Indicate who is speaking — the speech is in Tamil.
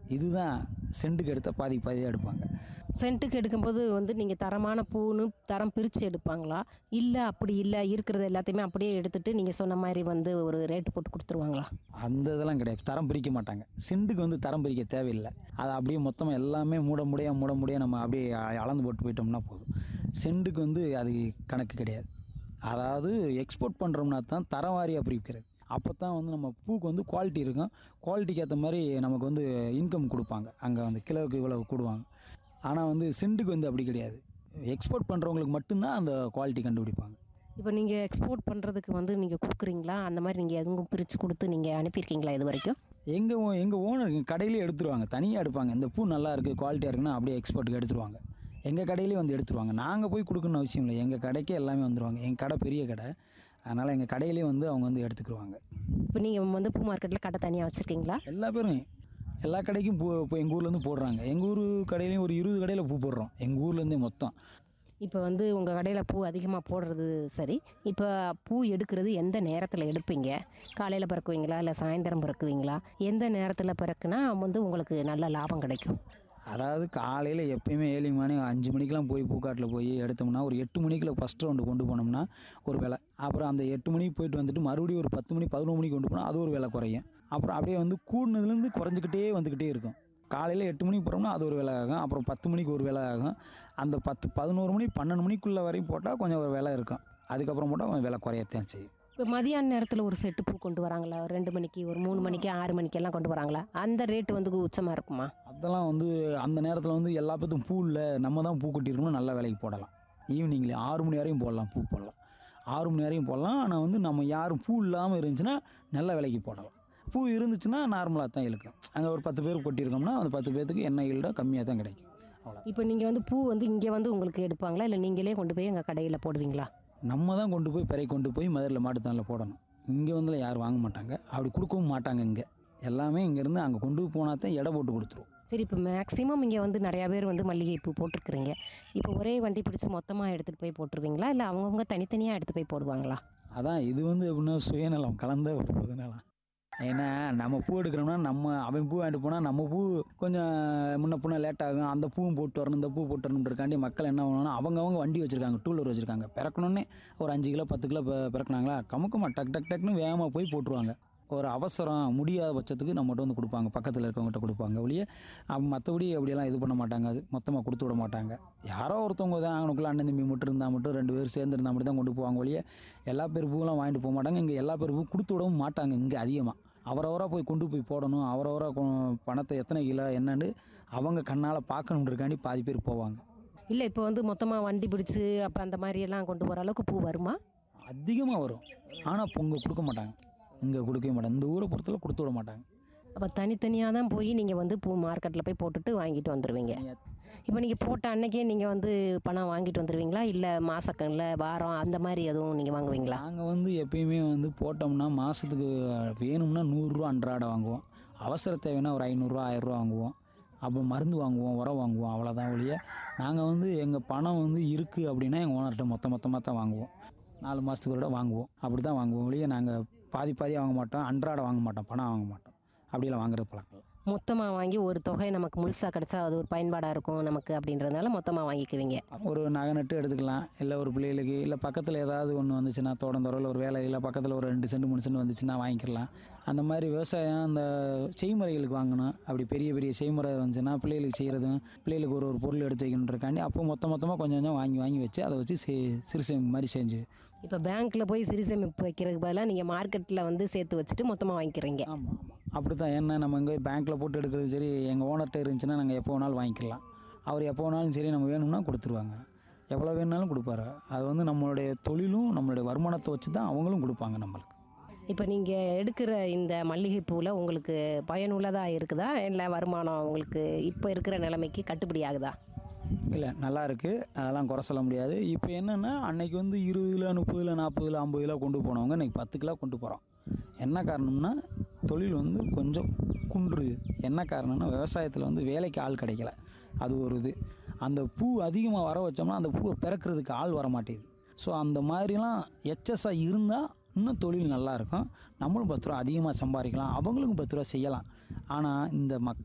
Speaker 1: இதுதான் செண்டுக்கு எடுத்த பாதி பாதியாக எடுப்பாங்க
Speaker 2: சென்ட்டுக்கு எடுக்கும்போது வந்து நீங்கள் தரமான பூன்னு தரம் பிரித்து எடுப்பாங்களா இல்லை அப்படி இல்லை இருக்கிறது எல்லாத்தையுமே அப்படியே எடுத்துட்டு நீங்கள் சொன்ன மாதிரி வந்து ஒரு ரேட்டு போட்டு கொடுத்துருவாங்களா
Speaker 1: அந்த இதெல்லாம் கிடையாது தரம் பிரிக்க மாட்டாங்க செண்டுக்கு வந்து தரம் பிரிக்க தேவையில்லை அதை அப்படியே மொத்தமாக எல்லாமே மூட முடியா மூட முடியா நம்ம அப்படியே அ- அளந்து போட்டு போயிட்டோம்னா போதும் செண்டுக்கு வந்து அது கணக்கு கிடையாது அதாவது எக்ஸ்போர்ட் பண்ணுறோம்னா தான் தரம் வாரியாக பிரிக்கிறது அப்போ தான் வந்து நம்ம பூக்கு வந்து குவாலிட்டி இருக்கும் குவாலிட்டிக்கு ஏற்ற மாதிரி நமக்கு வந்து இன்கம் கொடுப்பாங்க அங்கே வந்து கிலோவுக்கு இவ்வளவு கூடுவாங்க ஆனால் வந்து செண்டுக்கு வந்து அப்படி கிடையாது எக்ஸ்போர்ட் பண்ணுறவங்களுக்கு மட்டும்தான் அந்த குவாலிட்டி கண்டுபிடிப்பாங்க
Speaker 2: இப்போ நீங்கள் எக்ஸ்போர்ட் பண்ணுறதுக்கு வந்து நீங்கள் கொடுக்குறீங்களா அந்த மாதிரி நீங்கள் எதுவும் பிரித்து கொடுத்து நீங்கள் அனுப்பியிருக்கீங்களா இது வரைக்கும்
Speaker 1: எங்கள் எங்கள் ஓனர் கடையிலே எடுத்துருவாங்க தனியாக எடுப்பாங்க இந்த பூ நல்லா இருக்குது குவாலிட்டியாக இருக்குன்னா அப்படியே எக்ஸ்போர்ட்டுக்கு எடுத்துருவாங்க எங்கள் கடையிலே வந்து எடுத்துருவாங்க நாங்கள் போய் கொடுக்கணும்னு அவசியம் இல்லை எங்கள் கடைக்கே எல்லாமே வந்துருவாங்க எங்கள் கடை பெரிய கடை அதனால் எங்கள் கடையிலே வந்து அவங்க வந்து எடுத்துக்கிடுவாங்க
Speaker 2: இப்போ நீங்கள் வந்து பூ மார்க்கெட்டில் கடை தனியாக வச்சுருக்கீங்களா
Speaker 1: எல்லா பேரும் எல்லா கடைக்கும் பூ இப்போ எங்கள் ஊர்லேருந்து போடுறாங்க எங்கள் ஊர் கடையிலையும் ஒரு இருபது கடையில் பூ போடுறோம் எங்கள் ஊர்லேருந்தே மொத்தம்
Speaker 2: இப்போ வந்து உங்கள் கடையில் பூ அதிகமாக போடுறது சரி இப்போ பூ எடுக்கிறது எந்த நேரத்தில் எடுப்பீங்க காலையில் பிறக்குவீங்களா இல்லை சாயந்தரம் பிறக்குவீங்களா எந்த நேரத்தில் பிறக்குனா வந்து உங்களுக்கு நல்ல லாபம் கிடைக்கும்
Speaker 1: அதாவது காலையில் எப்பயுமே ஏழு மணி அஞ்சு மணிக்கெலாம் போய் பூக்காட்டில் போய் எடுத்தோம்னா ஒரு எட்டு மணிக்குள்ள ஃபஸ்ட் ரவுண்டு கொண்டு போனோம்னா ஒரு விலை அப்புறம் அந்த எட்டு மணிக்கு போயிட்டு வந்துட்டு மறுபடியும் ஒரு பத்து மணி பதினொரு மணிக்கு கொண்டு போனால் அது ஒரு விலை குறையும் அப்புறம் அப்படியே வந்து கூடுனதுலேருந்து குறைஞ்சிக்கிட்டே வந்துக்கிட்டே இருக்கும் காலையில் எட்டு மணிக்கு போகிறோம்னா அது ஒரு விலை ஆகும் அப்புறம் பத்து மணிக்கு ஒரு விலை ஆகும் அந்த பத்து பதினோரு மணி பன்னெண்டு மணிக்குள்ளே வரையும் போட்டால் கொஞ்சம் ஒரு விலை இருக்கும் அதுக்கப்புறம் போட்டால் கொஞ்சம் விலை குறையத்தான் செய்யும்
Speaker 2: இப்போ மதியான நேரத்தில் ஒரு செட்டு பூ கொண்டு வராங்களா ஒரு ரெண்டு மணிக்கு ஒரு மூணு மணிக்கு ஆறு மணிக்கெல்லாம் கொண்டு வராங்களா அந்த ரேட்டு வந்து உச்சமாக இருக்குமா
Speaker 1: அதெல்லாம் வந்து அந்த நேரத்தில் வந்து எல்லா பேத்தும் பூ இல்லை நம்ம தான் பூ கட்டியிருக்கணும் நல்ல விலைக்கு போடலாம் ஈவினிங்கில் ஆறு மணி வரையும் போடலாம் பூ போடலாம் ஆறு மணி வரையும் போடலாம் ஆனால் வந்து நம்ம யாரும் பூ இல்லாமல் இருந்துச்சுன்னா நல்ல விலைக்கு போடலாம் பூ இருந்துச்சுன்னா நார்மலாக தான் இழுக்கும் அங்கே ஒரு பத்து பேர் கொட்டியிருக்கோம்னா அந்த பத்து பேர்த்துக்கு எண்ணெய் ஈல்டோ கம்மியாக தான் கிடைக்கும் அவ்வளோ
Speaker 2: இப்போ நீங்கள் வந்து பூ வந்து இங்கே வந்து உங்களுக்கு எடுப்பாங்களா இல்லை நீங்களே கொண்டு போய் எங்கள் கடையில் போடுவீங்களா
Speaker 1: நம்ம தான் கொண்டு போய் பிறை கொண்டு போய் மதுரையில் மாட்டுத்தானில் போடணும் இங்கே வந்து யாரும் வாங்க மாட்டாங்க அப்படி கொடுக்கவும் மாட்டாங்க இங்கே எல்லாமே இங்கேருந்து அங்கே கொண்டு போனால் தான் எடை போட்டு கொடுத்துருவோம்
Speaker 2: சரி இப்போ மேக்ஸிமம் இங்கே வந்து நிறையா பேர் வந்து மல்லிகை பூ போட்டிருக்கிறீங்க இப்போ ஒரே வண்டி பிடிச்சி மொத்தமாக எடுத்துகிட்டு போய் போட்டுருவீங்களா இல்லை அவங்கவுங்க தனித்தனியாக எடுத்து போய் போடுவாங்களா
Speaker 1: அதான் இது வந்து எப்படின்னா சுயநலம் கலந்த ஒரு பொதுநலம் ஏன்னா நம்ம பூ எடுக்கிறோம்னா நம்ம அவன் பூ வாங்கிட்டு போனால் நம்ம பூ கொஞ்சம் முன்ன பின்ன லேட் ஆகும் அந்த பூவும் போட்டு வரணும் இந்த பூ போட்டு வரணுன்றக்காண்டி மக்கள் என்ன பண்ணுவாங்கன்னா அவங்கவங்க வண்டி வச்சுருக்காங்க டூ வீலர் வச்சுருக்காங்க பிறக்கணுன்னே ஒரு அஞ்சு கிலோ பத்து கிலோ பி- பிறக்குனாங்களா கமுக்கமா டக் டக் டக்னு வேகமாக போய் போட்டுருவாங்க ஒரு அவசரம் முடியாத பட்சத்துக்கு நம்மகிட்ட வந்து கொடுப்பாங்க பக்கத்தில் இருக்கவங்ககிட்ட கொடுப்பாங்க ஒழிய அவங்க மற்றபடி அப்படியெல்லாம் இது பண்ண மாட்டாங்க அது மொத்தமாக கொடுத்து விட மாட்டாங்க யாரோ ஒருத்தவங்க தான் அவனுக்குள்ள அண்ணன் தம்பி மட்டும் இருந்தால் மட்டும் ரெண்டு பேர் சேர்ந்து இருந்தால் மட்டும் தான் கொண்டு போவாங்க ஒழிய எல்லா பேர் பூவெல்லாம் வாங்கிட்டு போக மாட்டாங்க இங்கே எல்லா பேர் பூ கொடுத்து விடவும் மாட்டாங்க இங்கே அதிகமாக அவரவராக போய் கொண்டு போய் போடணும் அவரவராக கொ- பணத்தை எத்தனை கிலோ என்னன்னு அவங்க கண்ணால் பார்க்கணுன்றக்காண்டி பாதி பேர் போவாங்க
Speaker 2: இல்லை இப்போ வந்து மொத்தமாக வண்டி பிடிச்சி அப்போ அந்த மாதிரியெல்லாம் கொண்டு போகிற அளவுக்கு பூ வருமா
Speaker 1: அதிகமாக வரும் ஆனால் இப்போ இங்கே கொடுக்க மாட்டாங்க இங்கே கொடுக்கவே மாட்டாங்க இந்த ஊரை பொறுத்தவரை கொடுத்து விட மாட்டாங்க
Speaker 2: அப்போ தனித்தனியாக தான் போய் நீங்கள் வந்து பூ மார்க்கெட்டில் போய் போட்டுட்டு வாங்கிட்டு வந்துடுவீங்க இப்போ நீங்கள் போட்ட அன்னைக்கே நீங்கள் வந்து பணம் வாங்கிட்டு வந்துடுவீங்களா இல்லை மாசக்கல்ல வாரம் அந்த மாதிரி எதுவும் நீங்கள் வாங்குவீங்களா
Speaker 1: நாங்கள் வந்து எப்பயுமே வந்து போட்டோம்னா மாதத்துக்கு வேணும்னா நூறுரூவா அன்றாட வாங்குவோம் அவசர தேவைன்னா ஒரு ஐநூறுரூவா ஆயிரரூவா வாங்குவோம் அப்போ மருந்து வாங்குவோம் உரம் வாங்குவோம் அவ்வளோதான் ஒழிய நாங்கள் வந்து எங்கள் பணம் வந்து இருக்குது அப்படின்னா எங்கள் ஓனர்கிட்ட மொத்த மொத்தமாக தான் வாங்குவோம் நாலு மாதத்துக்கு ஒரு தடவை வாங்குவோம் அப்படி தான் வாங்குவோம் ஒழிய நாங்கள் பாதி பாதியாக வாங்க மாட்டோம் அன்றாட வாங்க மாட்டோம் பணம் வாங்க மாட்டோம் அப்படிலாம் வாங்குறது பழக்கம் இல்லை.
Speaker 2: மொத்தமாக வாங்கி ஒரு தொகை நமக்கு முழுசாக கிடைச்சா அது ஒரு பயன்பாடாக இருக்கும் நமக்கு அப்படின்றதுனால மொத்தமாக வாங்கிக்குவீங்க
Speaker 1: ஒரு நகை நட்டு எடுத்துக்கலாம் இல்லை ஒரு பிள்ளைகளுக்கு இல்லை பக்கத்தில் ஏதாவது ஒன்று வந்துச்சுன்னா தோட்டந்தொரவில் ஒரு வேலை இல்லை பக்கத்தில் ஒரு ரெண்டு சென்ட் மூணு சென்ட் வந்துச்சுன்னா வாங்கிக்கலாம் அந்த மாதிரி விவசாயம் அந்த செய்முறைகளுக்கு வாங்கணும் அப்படி பெரிய பெரிய செய்முறை வந்துச்சுன்னா பிள்ளைகளுக்கு செய்கிறதும் பிள்ளைகளுக்கு ஒரு ஒரு பொருள் எடுத்து வைக்கணுன்றக்காண்டி அப்போ மொத்த மொத்தமாக கொஞ்சம் கொஞ்சம் வாங்கி வாங்கி வச்சு அதை வச்சு சே சிறு சேமிப்பு மாதிரி செஞ்சு
Speaker 2: இப்போ பேங்க்கில் போய் சிறு சேமிப்பு வைக்கிறதுக்கு பதிலாக நீங்கள் மார்க்கெட்டில் வந்து சேர்த்து வச்சுட்டு மொத்தமாக வாங்கிக்கிறீங்க
Speaker 1: ஆமாம் ஆமாம் அப்படி தான் ஏன்னா நம்ம இங்கே பேங்க்கில் போட்டு எடுக்கிறது சரி எங்கள் ஓனர்கிட்ட இருந்துச்சுன்னா நாங்கள் எப்போ வேணாலும் வாங்கிக்கலாம் அவர் எப்போ வேணாலும் சரி நம்ம வேணும்னா கொடுத்துருவாங்க எவ்வளோ வேணுனாலும் கொடுப்பாரு அது வந்து நம்மளுடைய தொழிலும் நம்மளுடைய வருமானத்தை வச்சு தான் அவங்களும் கொடுப்பாங்க நம்மளுக்கு
Speaker 2: இப்போ நீங்கள் எடுக்கிற இந்த மல்லிகை பூவில் உங்களுக்கு பயனுள்ளதாக இருக்குதா இல்லை வருமானம் உங்களுக்கு இப்போ இருக்கிற நிலைமைக்கு கட்டுப்படி ஆகுதா
Speaker 1: இல்லை நல்லா இருக்குது அதெல்லாம் குறை சொல்ல முடியாது இப்போ என்னென்னா அன்னைக்கு வந்து இருபது கிலோ முப்பது கிலோ நாற்பது கிலோ ஐம்பது கிலோ கொண்டு போனவங்க இன்னைக்கு பத்து கிலோ கொண்டு போகிறோம் என்ன காரணம்னா தொழில் வந்து கொஞ்சம் குன்றுது என்ன காரணம்னா விவசாயத்தில் வந்து வேலைக்கு ஆள் கிடைக்கல அது ஒரு இது அந்த பூ அதிகமாக வர வச்சோம்னா அந்த பூவை பிறக்கிறதுக்கு ஆள் வர மாட்டேங்குது ஸோ அந்த மாதிரிலாம் எச்சஸாக இருந்தால் இன்னும் தொழில் நல்லா இருக்கும் நம்மளும் பத்து ரூபா அதிகமாக சம்பாதிக்கலாம் அவங்களுக்கும் பத்து ரூபா செய்யலாம் ஆனால் இந்த மக்